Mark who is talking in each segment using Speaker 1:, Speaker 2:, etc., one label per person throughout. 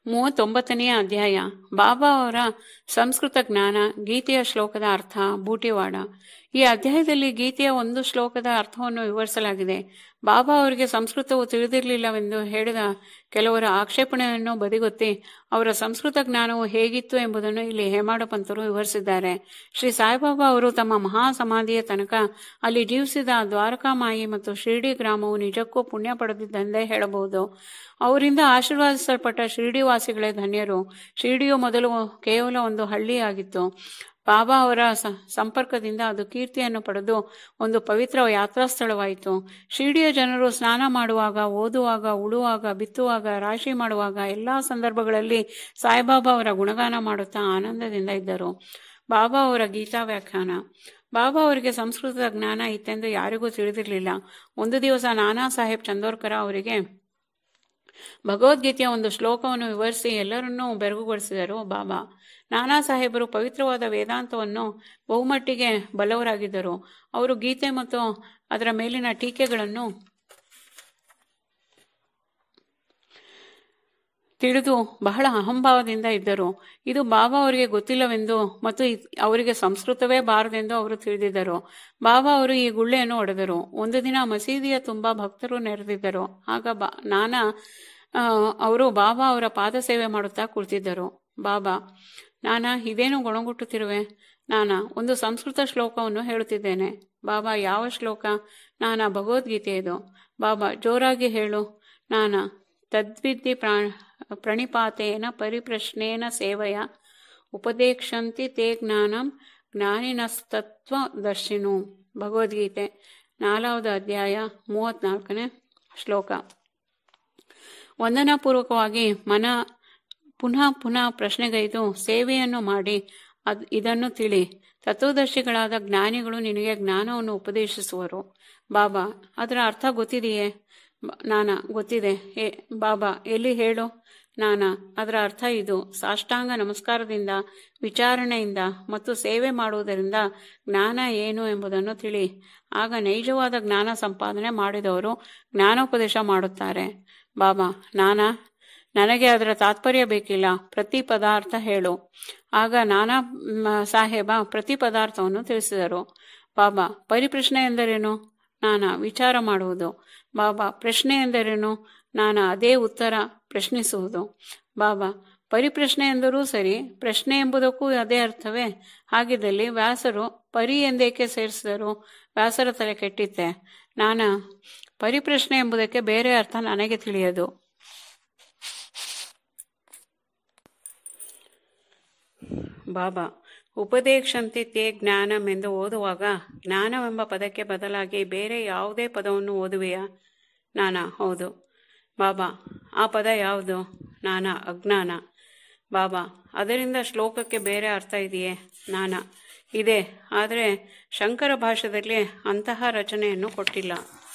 Speaker 1: ಮೂವತ್ತೊಂಬತ್ತನೆಯ ಅಧ್ಯಾಯ ಬಾಬಾ ಅವರ ಸಂಸ್ಕೃತ ಜ್ಞಾನ ಗೀತೆಯ ಶ್ಲೋಕದ ಅರ್ಥ ಬೂಟಿವಾಡ ಈ ಅಧ್ಯಾಯದಲ್ಲಿ ಗೀತೆಯ ಒಂದು ಶ್ಲೋಕದ ಅರ್ಥವನ್ನು ವಿವರಿಸಲಾಗಿದೆ ಬಾಬಾ ಅವರಿಗೆ ಸಂಸ್ಕೃತವು ತಿಳಿದಿರಲಿಲ್ಲವೆಂದು ಹೇಳಿದ ಕೆಲವರ ಆಕ್ಷೇಪಣೆಯನ್ನು ಬದಿಗೊತ್ತಿ ಅವರ ಸಂಸ್ಕೃತ ಜ್ಞಾನವು ಹೇಗಿತ್ತು ಎಂಬುದನ್ನು ಇಲ್ಲಿ ಹೇಮಾಡ ಪಂತರು ವಿವರಿಸಿದ್ದಾರೆ ಶ್ರೀ ಸಾಯಿಬಾಬಾ ಅವರು ತಮ್ಮ ಮಹಾ ಸಮಾಧಿಯ ತನಕ ಅಲ್ಲಿ ಜೀವಿಸಿದ ದ್ವಾರಕಾಮಾಯಿ ಮತ್ತು ಶಿರ್ಡಿ ಗ್ರಾಮವು ನಿಜಕ್ಕೂ ಪುಣ್ಯ ಪಡೆದಿದ್ದೆಂದೇ ಹೇಳಬಹುದು ಅವರಿಂದ ಆಶೀರ್ವಾದಿಸಲ್ಪಟ್ಟ ಶಿರ್ಡಿ ವಾಸಿಗಳೇ ಧನ್ಯರು ಶಿರ್ಡಿಯು ಮೊದಲು ಕೇವಲ ಒಂದು ಹಳ್ಳಿಯಾಗಿತ್ತು ಬಾಬಾ ಅವರ ಸಂಪರ್ಕದಿಂದ ಅದು ಕೀರ್ತಿಯನ್ನು ಪಡೆದು ಒಂದು ಪವಿತ್ರ ಯಾತ್ರಾ ಸ್ಥಳವಾಯಿತು ಶಿರ್ಡಿಯ ಜನರು ಸ್ನಾನ ಮಾಡುವಾಗ ಓದುವಾಗ ಉಳುವಾಗ ಬಿತ್ತುವಾಗ ರಾಶಿ ಮಾಡುವಾಗ ಎಲ್ಲ ಸಂದರ್ಭಗಳಲ್ಲಿ ಸಾಯಿಬಾಬಾ ಅವರ ಗುಣಗಾನ ಮಾಡುತ್ತಾ ಆನಂದದಿಂದ ಇದ್ದರು ಬಾಬಾ ಅವರ ಗೀತಾ ವ್ಯಾಖ್ಯಾನ ಬಾಬಾ ಅವರಿಗೆ ಸಂಸ್ಕೃತದ ಜ್ಞಾನ ಇತ್ತೆಂದು ಯಾರಿಗೂ ತಿಳಿದಿರಲಿಲ್ಲ ಒಂದು ದಿವಸ ನಾನಾ ಸಾಹೇಬ್ ಚಂದೋರ್ಕರ ಅವರಿಗೆ ಭಗವದ್ಗೀತೆಯ ಒಂದು ಶ್ಲೋಕವನ್ನು ವಿವರಿಸಿ ಎಲ್ಲರನ್ನೂ ಬೆರಗುಗೊಳಿಸಿದರು ಬಾಬಾ ನಾನಾ ಸಾಹೇಬರು ಪವಿತ್ರವಾದ ವೇದಾಂತವನ್ನು ಬಹುಮಟ್ಟಿಗೆ ಬಲ್ಲವರಾಗಿದ್ದರು ಅವರು ಗೀತೆ ಮತ್ತು ಅದರ ಮೇಲಿನ ಟೀಕೆಗಳನ್ನು ತಿಳಿದು ಬಹಳ ಅಹಂಭಾವದಿಂದ ಇದ್ದರು ಇದು ಬಾಬಾ ಅವರಿಗೆ ಗೊತ್ತಿಲ್ಲವೆಂದು ಮತ್ತು ಅವರಿಗೆ ಸಂಸ್ಕೃತವೇ ಬಾರದೆಂದು ಅವರು ತಿಳಿದಿದ್ದರು ಬಾಬಾ ಅವರು ಈ ಗುಳ್ಳೆಯನ್ನು ಹೊಡೆದರು ಒಂದು ದಿನ ಮಸೀದಿಯ ತುಂಬಾ ಭಕ್ತರು ನೆರೆದಿದ್ದರು ಆಗ ಬಾ ನಾನಾ ಅವರು ಬಾಬಾ ಅವರ ಪಾದ ಸೇವೆ ಮಾಡುತ್ತಾ ಕುಳಿತಿದ್ದರು ಬಾಬಾ ನಾನಾ ಇದೇನು ಗೊಣಗುಟ್ಟುತ್ತಿರುವೆ ನಾನಾ ಒಂದು ಸಂಸ್ಕೃತ ಶ್ಲೋಕವನ್ನು ಹೇಳುತ್ತಿದ್ದೇನೆ ಬಾಬಾ ಯಾವ ಶ್ಲೋಕ ನಾನಾ ಭಗವದ್ಗೀತೆಯದು ಬಾಬಾ ಜೋರಾಗಿ ಹೇಳು ನಾನಾ ತದ್ವಿದ್ಧಿ ಪ್ರಾ ಪ್ರಣಿಪಾತೇನ ಪರಿಪ್ರಶ್ನೇನ ಸೇವೆಯ ಉಪದೇಕ್ಷಂತಿ ತೇ ಜ್ಞಾನಂ ಜ್ಞಾನಿನಸ್ತತ್ವ ದರ್ಶಿನು ಭಗವದ್ಗೀತೆ ನಾಲ್ಕವದು ಅಧ್ಯಾಯ ಮೂವತ್ನಾಲ್ಕನೇ ಶ್ಲೋಕ ವಂದನಾಪೂರ್ವಕವಾಗಿ ಮನ ಪುನಃ ಪುನಃ ಪ್ರಶ್ನೆಗೈದು ಸೇವೆಯನ್ನು ಮಾಡಿ ಅದ್ ಇದನ್ನು ತಿಳಿ ತತ್ವದರ್ಶಿಗಳಾದ ಜ್ಞಾನಿಗಳು ನಿನಗೆ ಜ್ಞಾನವನ್ನು ಉಪದೇಶಿಸುವರು ಬಾಬಾ ಅದರ ಅರ್ಥ ಗೊತ್ತಿದೆಯೇ ನಾನಾ ಗೊತ್ತಿದೆ ಏ ಬಾಬಾ ಎಲ್ಲಿ ಹೇಳು ನಾನಾ ಅದರ ಅರ್ಥ ಇದು ಸಾಷ್ಟಾಂಗ ನಮಸ್ಕಾರದಿಂದ ವಿಚಾರಣೆಯಿಂದ ಮತ್ತು ಸೇವೆ ಮಾಡುವುದರಿಂದ ಜ್ಞಾನ ಏನು ಎಂಬುದನ್ನು ತಿಳಿ ಆಗ ನೈಜವಾದ ಜ್ಞಾನ ಸಂಪಾದನೆ ಮಾಡಿದವರು ಜ್ಞಾನೋಪದೇಶ ಮಾಡುತ್ತಾರೆ ಬಾಬಾ ನಾನಾ ನನಗೆ ಅದರ ತಾತ್ಪರ್ಯ ಬೇಕಿಲ್ಲ ಪ್ರತಿ ಪದಾರ್ಥ ಹೇಳು ಆಗ ನಾನಾ ಸಾಹೇಬ ಪ್ರತಿ ಪದಾರ್ಥವನ್ನು ತಿಳಿಸಿದರು ಬಾಬಾ ಪರಿಪ್ರಶ್ನೆ ಎಂದರೇನು ನಾನಾ ವಿಚಾರ ಮಾಡುವುದು ಬಾಬಾ ಪ್ರಶ್ನೆ ಎಂದರೇನು ನಾನಾ ಅದೇ ಉತ್ತರ ಪ್ರಶ್ನಿಸುವುದು ಬಾಬಾ ಪರಿಪ್ರಶ್ನೆ ಎಂದರೂ ಸರಿ ಪ್ರಶ್ನೆ ಎಂಬುದಕ್ಕೂ ಅದೇ ಅರ್ಥವೇ ಹಾಗಿದ್ದಲ್ಲಿ ವ್ಯಾಸರು ಪರಿ ಎಂದೇಕೆ ಸೇರಿಸಿದರು ವ್ಯಾಸರ ತಲೆ ಕೆಟ್ಟಿತ್ತೆ ನಾನಾ ಪರಿಪ್ರಶ್ನೆ ಎಂಬುದಕ್ಕೆ ಬೇರೆ ಅರ್ಥ ನನಗೆ ತಿಳಿಯದು ಬಾಬಾ ಉಪದೇಶಂತಿ ತೇ ಜ್ಞಾನಂ ಎಂದು ಓದುವಾಗ ಜ್ಞಾನವೆಂಬ ಪದಕ್ಕೆ ಬದಲಾಗಿ ಬೇರೆ ಯಾವುದೇ ಪದವನ್ನು ಓದುವೆಯಾ ನಾನಾ ಹೌದು ಬಾಬಾ ಆ ಪದ ಯಾವುದು ನಾನಾ ಅಜ್ಞಾನ ಬಾಬಾ ಅದರಿಂದ ಶ್ಲೋಕಕ್ಕೆ ಬೇರೆ ಅರ್ಥ ಇದೆಯೇ ನಾನಾ ಇದೆ ಆದರೆ ಶಂಕರ ಭಾಷೆಯಲ್ಲಿ ಅಂತಹ ರಚನೆಯನ್ನು ಕೊಟ್ಟಿಲ್ಲ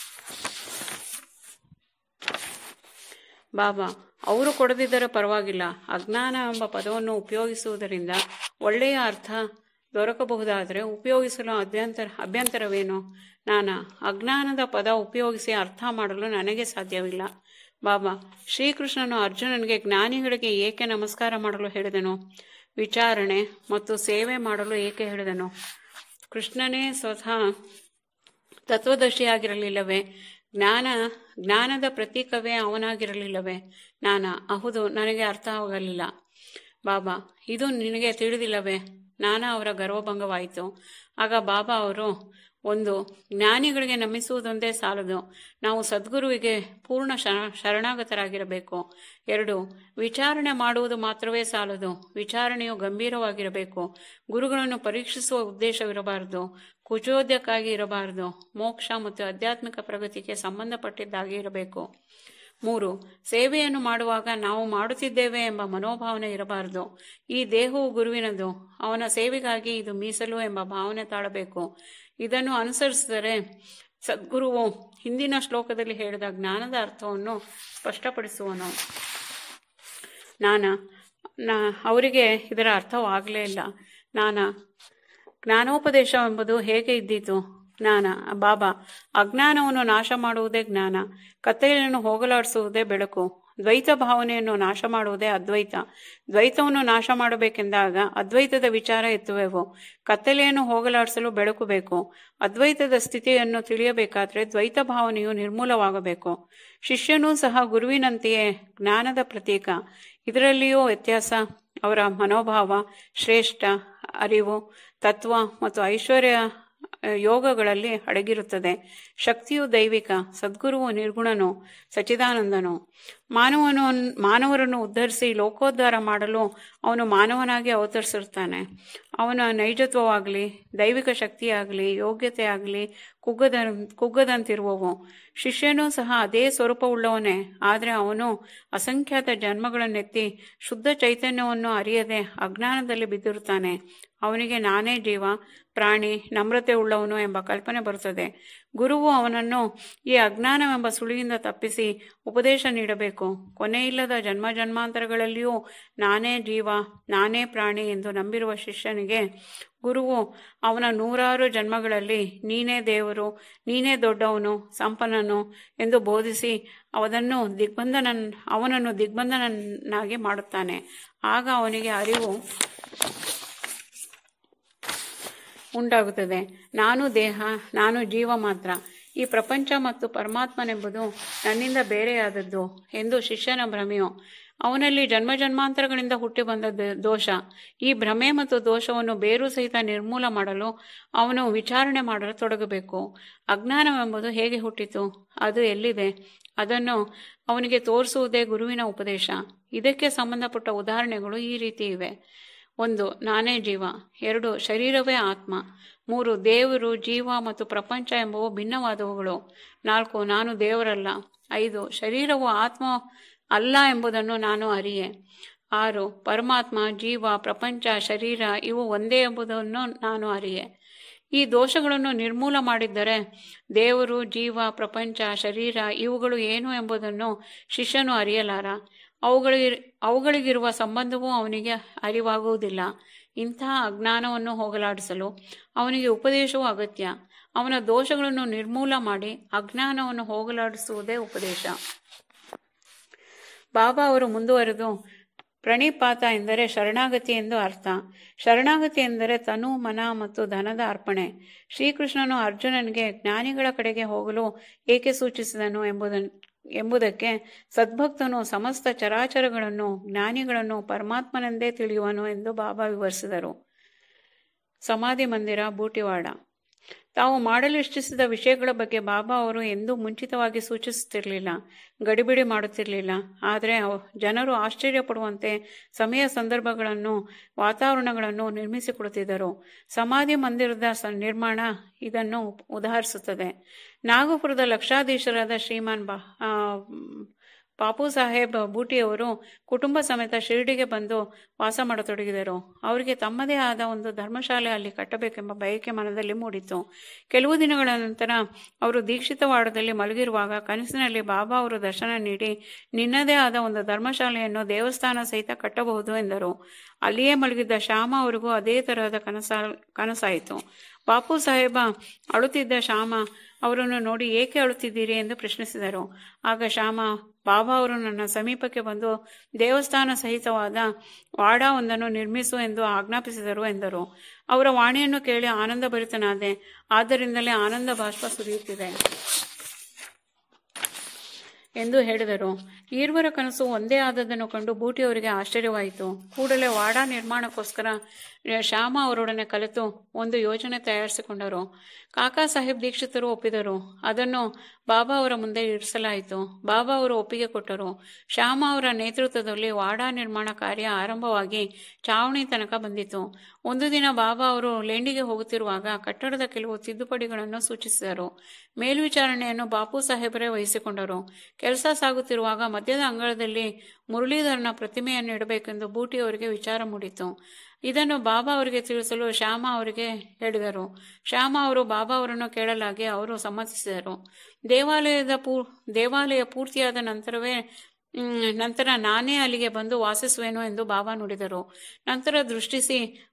Speaker 1: ಬಾಬಾ ಅವರು ಕೊಡದಿದ್ದರೆ ಪರವಾಗಿಲ್ಲ ಅಜ್ಞಾನ ಎಂಬ ಪದವನ್ನು ಉಪಯೋಗಿಸುವುದರಿಂದ ಒಳ್ಳೆಯ ಅರ್ಥ ದೊರಕಬಹುದಾದರೆ ಉಪಯೋಗಿಸಲು ಅಭ್ಯಂತರ ಅಭ್ಯಂತರವೇನು ನಾನಾ ಅಜ್ಞಾನದ ಪದ ಉಪಯೋಗಿಸಿ ಅರ್ಥ ಮಾಡಲು ನನಗೆ ಸಾಧ್ಯವಿಲ್ಲ ಬಾಬಾ ಶ್ರೀಕೃಷ್ಣನು ಅರ್ಜುನನಿಗೆ ಜ್ಞಾನಿಗಳಿಗೆ ಏಕೆ ನಮಸ್ಕಾರ ಮಾಡಲು ಹೇಳಿದನು ವಿಚಾರಣೆ ಮತ್ತು ಸೇವೆ ಮಾಡಲು ಏಕೆ ಹೇಳಿದನು ಕೃಷ್ಣನೇ ಸ್ವತಃ ತತ್ವದರ್ಶಿಯಾಗಿರಲಿಲ್ಲವೇ ಜ್ಞಾನ ಜ್ಞಾನದ ಪ್ರತೀಕವೇ ಅವನಾಗಿರಲಿಲ್ಲವೇ ನಾನಾ ಹೌದು ನನಗೆ ಅರ್ಥವಾಗಲಿಲ್ಲ ಬಾಬಾ ಇದು ನಿನಗೆ ತಿಳಿದಿಲ್ಲವೇ ನಾನಾ ಅವರ ಗರ್ವಭಂಗವಾಯಿತು ಆಗ ಬಾಬಾ ಅವರು ಒಂದು ಜ್ಞಾನಿಗಳಿಗೆ ನಮಿಸುವುದೊಂದೇ ಸಾಲದು ನಾವು ಸದ್ಗುರುವಿಗೆ ಪೂರ್ಣ ಶರಣಾಗತರಾಗಿರಬೇಕು ಎರಡು ವಿಚಾರಣೆ ಮಾಡುವುದು ಮಾತ್ರವೇ ಸಾಲದು ವಿಚಾರಣೆಯು ಗಂಭೀರವಾಗಿರಬೇಕು ಗುರುಗಳನ್ನು ಪರೀಕ್ಷಿಸುವ ಉದ್ದೇಶವಿರಬಾರದು ಕುಚೋದ್ಯಕ್ಕಾಗಿ ಇರಬಾರದು ಮೋಕ್ಷ ಮತ್ತು ಆಧ್ಯಾತ್ಮಿಕ ಪ್ರಗತಿಗೆ ಸಂಬಂಧಪಟ್ಟಿದ್ದಾಗಿ ಇರಬೇಕು ಮೂರು ಸೇವೆಯನ್ನು ಮಾಡುವಾಗ ನಾವು ಮಾಡುತ್ತಿದ್ದೇವೆ ಎಂಬ ಮನೋಭಾವನೆ ಇರಬಾರದು ಈ ದೇಹವು ಗುರುವಿನದು ಅವನ ಸೇವೆಗಾಗಿ ಇದು ಮೀಸಲು ಎಂಬ ಭಾವನೆ ತಾಳಬೇಕು ಇದನ್ನು ಅನುಸರಿಸಿದರೆ ಸದ್ಗುರುವು ಹಿಂದಿನ ಶ್ಲೋಕದಲ್ಲಿ ಹೇಳಿದ ಜ್ಞಾನದ ಅರ್ಥವನ್ನು ಸ್ಪಷ್ಟಪಡಿಸುವನು ನಾನ ನಾ ಅವರಿಗೆ ಇದರ ಅರ್ಥವಾಗಲೇ ಇಲ್ಲ ನಾನ ಜ್ಞಾನೋಪದೇಶ ಎಂಬುದು ಹೇಗೆ ಇದ್ದೀತು ಜ್ಞಾನ ಬಾಬಾ ಅಜ್ಞಾನವನ್ನು ನಾಶ ಮಾಡುವುದೇ ಜ್ಞಾನ ಕತ್ತಲೆಯನ್ನು ಹೋಗಲಾಡಿಸುವುದೇ ಬೆಳಕು ದ್ವೈತ ಭಾವನೆಯನ್ನು ನಾಶ ಮಾಡುವುದೇ ಅದ್ವೈತ ದ್ವೈತವನ್ನು ನಾಶ ಮಾಡಬೇಕೆಂದಾಗ ಅದ್ವೈತದ ವಿಚಾರ ಎತ್ತುವೆವು ಕತ್ತಲೆಯನ್ನು ಹೋಗಲಾಡಿಸಲು ಬೆಳಕು ಬೇಕು ಅದ್ವೈತದ ಸ್ಥಿತಿಯನ್ನು ತಿಳಿಯಬೇಕಾದರೆ ದ್ವೈತ ಭಾವನೆಯು ನಿರ್ಮೂಲವಾಗಬೇಕು ಶಿಷ್ಯನೂ ಸಹ ಗುರುವಿನಂತೆಯೇ ಜ್ಞಾನದ ಪ್ರತೀಕ ಇದರಲ್ಲಿಯೂ ವ್ಯತ್ಯಾಸ ಅವರ ಮನೋಭಾವ ಶ್ರೇಷ್ಠ ಅರಿವು ತತ್ವ ಮತ್ತು ಐಶ್ವರ್ಯ ಯೋಗಗಳಲ್ಲಿ ಅಡಗಿರುತ್ತದೆ ಶಕ್ತಿಯು ದೈವಿಕ ಸದ್ಗುರುವು ನಿರ್ಗುಣನು ಸಚಿದಾನಂದನು ಮಾನವನು ಮಾನವರನ್ನು ಉದ್ಧರಿಸಿ ಲೋಕೋದ್ಧಾರ ಮಾಡಲು ಅವನು ಮಾನವನಾಗಿ ಅವತರಿಸಿರ್ತಾನೆ ಅವನ ನೈಜತ್ವವಾಗಲಿ ದೈವಿಕ ಶಕ್ತಿಯಾಗಲಿ ಯೋಗ್ಯತೆ ಆಗಲಿ ಕುಗ್ಗದ ಕುಗ್ಗದಂತಿರುವವು ಶಿಷ್ಯನೂ ಸಹ ಅದೇ ಸ್ವರೂಪವುಳ್ಳವನೇ ಆದರೆ ಅವನು ಅಸಂಖ್ಯಾತ ಜನ್ಮಗಳನ್ನೆತ್ತಿ ಶುದ್ಧ ಚೈತನ್ಯವನ್ನು ಅರಿಯದೆ ಅಜ್ಞಾನದಲ್ಲಿ ಬಿದ್ದಿರುತ್ತಾನೆ ಅವನಿಗೆ ನಾನೇ ಜೀವ ಪ್ರಾಣಿ ನಮ್ರತೆ ಉಳ್ಳವನು ಎಂಬ ಕಲ್ಪನೆ ಬರುತ್ತದೆ ಗುರುವು ಅವನನ್ನು ಈ ಅಜ್ಞಾನವೆಂಬ ಸುಳಿಯಿಂದ ತಪ್ಪಿಸಿ ಉಪದೇಶ ನೀಡಬೇಕು ಕೊನೆಯಿಲ್ಲದ ಜನ್ಮ ಜನ್ಮಾಂತರಗಳಲ್ಲಿಯೂ ನಾನೇ ಜೀವ ನಾನೇ ಪ್ರಾಣಿ ಎಂದು ನಂಬಿರುವ ಶಿಷ್ಯನಿಗೆ ಗುರುವು ಅವನ ನೂರಾರು ಜನ್ಮಗಳಲ್ಲಿ ನೀನೇ ದೇವರು ನೀನೇ ದೊಡ್ಡವನು ಸಂಪನ್ನನು ಎಂದು ಬೋಧಿಸಿ ಅವನನ್ನು ದಿಗ್ಬಂಧನ ಅವನನ್ನು ದಿಗ್ಬಂಧನನ್ನಾಗಿ ಮಾಡುತ್ತಾನೆ ಆಗ ಅವನಿಗೆ ಅರಿವು ಉಂಟಾಗುತ್ತದೆ ನಾನು ದೇಹ ನಾನು ಜೀವ ಮಾತ್ರ ಈ ಪ್ರಪಂಚ ಮತ್ತು ಪರಮಾತ್ಮನೆಂಬುದು ನನ್ನಿಂದ ಬೇರೆಯಾದದ್ದು ಎಂದು ಶಿಷ್ಯನ ಭ್ರಮೆಯು ಅವನಲ್ಲಿ ಜನ್ಮ ಜನ್ಮಾಂತರಗಳಿಂದ ಹುಟ್ಟಿ ಬಂದ ದೋಷ ಈ ಭ್ರಮೆ ಮತ್ತು ದೋಷವನ್ನು ಬೇರು ಸಹಿತ ನಿರ್ಮೂಲ ಮಾಡಲು ಅವನು ವಿಚಾರಣೆ ಮಾಡಲು ತೊಡಗಬೇಕು ಅಜ್ಞಾನವೆಂಬುದು ಹೇಗೆ ಹುಟ್ಟಿತು ಅದು ಎಲ್ಲಿದೆ ಅದನ್ನು ಅವನಿಗೆ ತೋರಿಸುವುದೇ ಗುರುವಿನ ಉಪದೇಶ ಇದಕ್ಕೆ ಸಂಬಂಧಪಟ್ಟ ಉದಾಹರಣೆಗಳು ಈ ರೀತಿ ಇವೆ ಒಂದು ನಾನೇ ಜೀವ ಎರಡು ಶರೀರವೇ ಆತ್ಮ ಮೂರು ದೇವರು ಜೀವ ಮತ್ತು ಪ್ರಪಂಚ ಎಂಬುವು ಭಿನ್ನವಾದವುಗಳು ನಾಲ್ಕು ನಾನು ದೇವರಲ್ಲ ಐದು ಶರೀರವು ಆತ್ಮ ಅಲ್ಲ ಎಂಬುದನ್ನು ನಾನು ಅರಿಯೆ ಆರು ಪರಮಾತ್ಮ ಜೀವ ಪ್ರಪಂಚ ಶರೀರ ಇವು ಒಂದೇ ಎಂಬುದನ್ನು ನಾನು ಅರಿಯೆ ಈ ದೋಷಗಳನ್ನು ನಿರ್ಮೂಲ ಮಾಡಿದ್ದರೆ ದೇವರು ಜೀವ ಪ್ರಪಂಚ ಶರೀರ ಇವುಗಳು ಏನು ಎಂಬುದನ್ನು ಶಿಷ್ಯನು ಅರಿಯಲಾರ ಅವುಗಳಿಗೆ ಅವುಗಳಿಗಿರುವ ಸಂಬಂಧವೂ ಅವನಿಗೆ ಅರಿವಾಗುವುದಿಲ್ಲ ಇಂತಹ ಅಜ್ಞಾನವನ್ನು ಹೋಗಲಾಡಿಸಲು ಅವನಿಗೆ ಉಪದೇಶವೂ ಅಗತ್ಯ ಅವನ ದೋಷಗಳನ್ನು ನಿರ್ಮೂಲ ಮಾಡಿ ಅಜ್ಞಾನವನ್ನು ಹೋಗಲಾಡಿಸುವುದೇ ಉಪದೇಶ ಬಾಬಾ ಅವರು ಮುಂದುವರೆದು ಪ್ರಣಿಪಾತ ಎಂದರೆ ಶರಣಾಗತಿ ಎಂದು ಅರ್ಥ ಶರಣಾಗತಿ ಎಂದರೆ ತನು ಮನ ಮತ್ತು ಧನದ ಅರ್ಪಣೆ ಶ್ರೀಕೃಷ್ಣನು ಅರ್ಜುನನಿಗೆ ಜ್ಞಾನಿಗಳ ಕಡೆಗೆ ಹೋಗಲು ಏಕೆ ಸೂಚಿಸಿದನು ಎಂಬುದನ್ನು ಎಂಬುದಕ್ಕೆ ಸದ್ಭಕ್ತನು ಸಮಸ್ತ ಚರಾಚರಗಳನ್ನು ಜ್ಞಾನಿಗಳನ್ನು ಪರಮಾತ್ಮನೆಂದೇ ತಿಳಿಯುವನು ಎಂದು ಬಾಬಾ ವಿವರಿಸಿದರು ಸಮಾಧಿ ಮಂದಿರ ಬೂಟಿವಾಡ ತಾವು ಮಾಡಲು ಇಚ್ಛಿಸಿದ ವಿಷಯಗಳ ಬಗ್ಗೆ ಬಾಬಾ ಅವರು ಎಂದೂ ಮುಂಚಿತವಾಗಿ ಸೂಚಿಸುತ್ತಿರಲಿಲ್ಲ ಗಡಿಬಿಡಿ ಮಾಡುತ್ತಿರಲಿಲ್ಲ ಆದರೆ ಜನರು ಆಶ್ಚರ್ಯಪಡುವಂತೆ ಸಮಯ ಸಂದರ್ಭಗಳನ್ನು ವಾತಾವರಣಗಳನ್ನು ನಿರ್ಮಿಸಿಕೊಡುತ್ತಿದ್ದರು ಸಮಾಧಿ ಮಂದಿರದ ನಿರ್ಮಾಣ ಇದನ್ನು ಉದಾಹರಿಸುತ್ತದೆ ನಾಗಪುರದ ಲಕ್ಷಾಧೀಶರಾದ ಶ್ರೀಮಾನ್ ಬಾ ಪಾಪು ಸಾಹೇಬ್ ಬೂಟಿಯವರು ಕುಟುಂಬ ಸಮೇತ ಶಿರಡಿಗೆ ಬಂದು ವಾಸ ಮಾಡತೊಡಗಿದರು ಅವರಿಗೆ ತಮ್ಮದೇ ಆದ ಒಂದು ಧರ್ಮಶಾಲೆ ಅಲ್ಲಿ ಕಟ್ಟಬೇಕೆಂಬ ಬಯಕೆ ಮನದಲ್ಲಿ ಮೂಡಿತು ಕೆಲವು ದಿನಗಳ ನಂತರ ಅವರು ದೀಕ್ಷಿತವಾಡದಲ್ಲಿ ಮಲಗಿರುವಾಗ ಕನಸಿನಲ್ಲಿ ಬಾಬಾ ಅವರು ದರ್ಶನ ನೀಡಿ ನಿನ್ನದೇ ಆದ ಒಂದು ಧರ್ಮಶಾಲೆಯನ್ನು ದೇವಸ್ಥಾನ ಸಹಿತ ಕಟ್ಟಬಹುದು ಎಂದರು ಅಲ್ಲಿಯೇ ಮಲಗಿದ್ದ ಶ್ಯಾಮ ಅವರಿಗೂ ಅದೇ ತರಹದ ಕನಸಾ ಕನಸಾಯಿತು ಬಾಪು ಸಾಹೇಬ ಅಳುತ್ತಿದ್ದ ಶ್ಯಾಮ ಅವರನ್ನು ನೋಡಿ ಏಕೆ ಅಳುತ್ತಿದ್ದೀರಿ ಎಂದು ಪ್ರಶ್ನಿಸಿದರು ಆಗ ಶ್ಯಾಮ ಬಾಬಾ ಅವರು ನನ್ನ ಸಮೀಪಕ್ಕೆ ಬಂದು ದೇವಸ್ಥಾನ ಸಹಿತವಾದ ವಾಡಾವೊಂದನ್ನು ನಿರ್ಮಿಸು ಎಂದು ಆಜ್ಞಾಪಿಸಿದರು ಎಂದರು ಅವರ ವಾಣಿಯನ್ನು ಕೇಳಿ ಆನಂದ ಭರಿತನಾದೆ ಆದ್ದರಿಂದಲೇ ಆನಂದ ಬಾಷ್ಪ ಸುರಿಯುತ್ತಿದೆ ಎಂದು ಹೇಳಿದರು ಈರ್ವರ ಕನಸು ಒಂದೇ ಆದದ್ದನ್ನು ಕಂಡು ಬೂಟಿಯವರಿಗೆ ಆಶ್ಚರ್ಯವಾಯಿತು ಕೂಡಲೇ ವಾಡಾ ನಿರ್ಮಾಣಕ್ಕೋಸ್ಕರ ಶ್ಯಾಮ ಅವರೊಡನೆ ಕಲಿತು ಒಂದು ಯೋಜನೆ ತಯಾರಿಸಿಕೊಂಡರು ಕಾಕಾ ಸಾಹೇಬ್ ದೀಕ್ಷಿತರು ಒಪ್ಪಿದರು ಅದನ್ನು ಬಾಬಾ ಅವರ ಮುಂದೆ ಇರಿಸಲಾಯಿತು ಬಾಬಾ ಅವರು ಒಪ್ಪಿಗೆ ಕೊಟ್ಟರು ಶ್ಯಾಮ ಅವರ ನೇತೃತ್ವದಲ್ಲಿ ವಾಡಾ ನಿರ್ಮಾಣ ಕಾರ್ಯ ಆರಂಭವಾಗಿ ಚಾವಣಿ ತನಕ ಬಂದಿತು ಒಂದು ದಿನ ಬಾಬಾ ಅವರು ಲೇಂಡಿಗೆ ಹೋಗುತ್ತಿರುವಾಗ ಕಟ್ಟಡದ ಕೆಲವು ತಿದ್ದುಪಡಿಗಳನ್ನು ಸೂಚಿಸಿದರು ಮೇಲ್ವಿಚಾರಣೆಯನ್ನು ಬಾಪು ಸಾಹೇಬರೇ ವಹಿಸಿಕೊಂಡರು ಕೆಲಸ ಸಾಗುತ್ತಿರುವಾಗ ಮಧ್ಯದ ಅಂಗಳದಲ್ಲಿ ಮುರಳೀಧರನ ಪ್ರತಿಮೆಯನ್ನು ಇಡಬೇಕೆಂದು ಬೂಟಿಯವರಿಗೆ ವಿಚಾರ ಮೂಡಿತು ಇದನ್ನು ಬಾಬಾ ಅವರಿಗೆ ತಿಳಿಸಲು ಶ್ಯಾಮ ಅವರಿಗೆ ಹೇಳಿದರು ಶ್ಯಾಮ ಅವರು ಬಾಬಾ ಅವರನ್ನು ಕೇಳಲಾಗಿ ಅವರು ಸಮ್ಮತಿಸಿದರು ದೇವಾಲಯದ ಪೂ ದೇವಾಲಯ ಪೂರ್ತಿಯಾದ ನಂತರವೇ ನಂತರ ನಾನೇ ಅಲ್ಲಿಗೆ ಬಂದು ವಾಸಿಸುವೆನು ಎಂದು ಬಾಬಾ ನುಡಿದರು ನಂತರ ದೃಷ್ಟಿಸಿ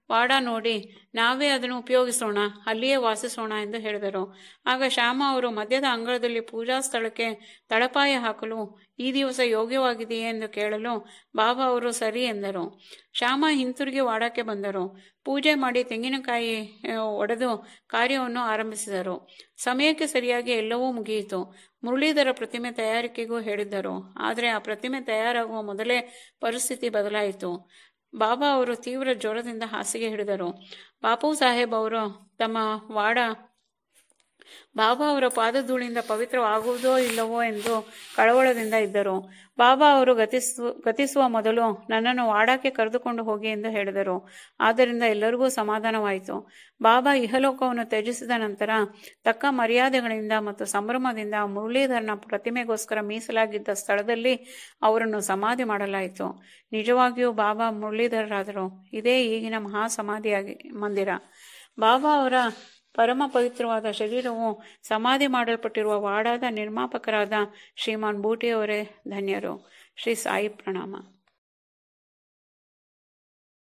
Speaker 1: ವಾಡ ನೋಡಿ ನಾವೇ ಅದನ್ನು ಉಪಯೋಗಿಸೋಣ ಅಲ್ಲಿಯೇ ವಾಸಿಸೋಣ ಎಂದು ಹೇಳಿದರು ಆಗ ಶ್ಯಾಮ ಅವರು ಮಧ್ಯದ ಅಂಗಳದಲ್ಲಿ ಪೂಜಾ ಸ್ಥಳಕ್ಕೆ ತಳಪಾಯ ಹಾಕಲು ಈ ದಿವಸ ಯೋಗ್ಯವಾಗಿದೆಯೇ ಎಂದು ಕೇಳಲು ಬಾಬಾ ಅವರು ಸರಿ ಎಂದರು ಶ್ಯಾಮ ಹಿಂತಿರುಗಿ ವಾಡಕ್ಕೆ ಬಂದರು ಪೂಜೆ ಮಾಡಿ ತೆಂಗಿನಕಾಯಿ ಆ, ಒಡೆದು ಕಾರ್ಯವನ್ನು ಆರಂಭಿಸಿದರು ಸಮಯಕ್ಕೆ ಸರಿಯಾಗಿ ಎಲ್ಲವೂ ಮುಗಿಯಿತು ಮುರಳೀಧರ ಪ್ರತಿಮೆ ತಯಾರಿಕೆಗೂ ಹೇಳಿದ್ದರು ಆದರೆ ಆ ಪ್ರತಿಮೆ ತಯಾರಾಗುವ ಮೊದಲೇ ಪರಿಸ್ಥಿತಿ ಬದಲಾಯಿತು ಬಾಬಾ ಅವರು ತೀವ್ರ ಜ್ವರದಿಂದ ಹಾಸಿಗೆ ಹಿಡಿದರು ಬಾಪು ಸಾಹೇಬ್ ಅವರು ತಮ್ಮ ವಾಡ ಬಾಬಾ ಅವರ ಪಾದಧೂಳಿಂದ ಪವಿತ್ರವಾಗುವುದೋ ಇಲ್ಲವೋ ಎಂದು ಕಳವಳದಿಂದ ಇದ್ದರು ಬಾಬಾ ಅವರು ಗತಿಸು ಗತಿಸುವ ಮೊದಲು ನನ್ನನ್ನು ವಾಡಕ್ಕೆ ಕರೆದುಕೊಂಡು ಹೋಗಿ ಎಂದು ಹೇಳಿದರು ಆದ್ದರಿಂದ ಎಲ್ಲರಿಗೂ ಸಮಾಧಾನವಾಯಿತು ಬಾಬಾ ಇಹಲೋಕವನ್ನು ತ್ಯಜಿಸಿದ ನಂತರ ತಕ್ಕ ಮರ್ಯಾದೆಗಳಿಂದ ಮತ್ತು ಸಂಭ್ರಮದಿಂದ ಮುರಳೀಧರನ ಪ್ರತಿಮೆಗೋಸ್ಕರ ಮೀಸಲಾಗಿದ್ದ ಸ್ಥಳದಲ್ಲಿ ಅವರನ್ನು ಸಮಾಧಿ ಮಾಡಲಾಯಿತು ನಿಜವಾಗಿಯೂ ಬಾಬಾ ಮುರಳೀಧರರಾದರು ಇದೇ ಈಗಿನ ಮಹಾ ಸಮಾಧಿಯಾಗಿ ಮಂದಿರ ಬಾಬಾ ಅವರ ಪರಮ ಪವಿತ್ರವಾದ ಶರೀರವು ಸಮಾಧಿ ಮಾಡಲ್ಪಟ್ಟಿರುವ ವಾಡಾದ ನಿರ್ಮಾಪಕರಾದ ಶ್ರೀಮಾನ್ ಬೂಟಿಯವರೇ ಧನ್ಯರು ಶ್ರೀ ಸಾಯಿ ಪ್ರಣಾಮ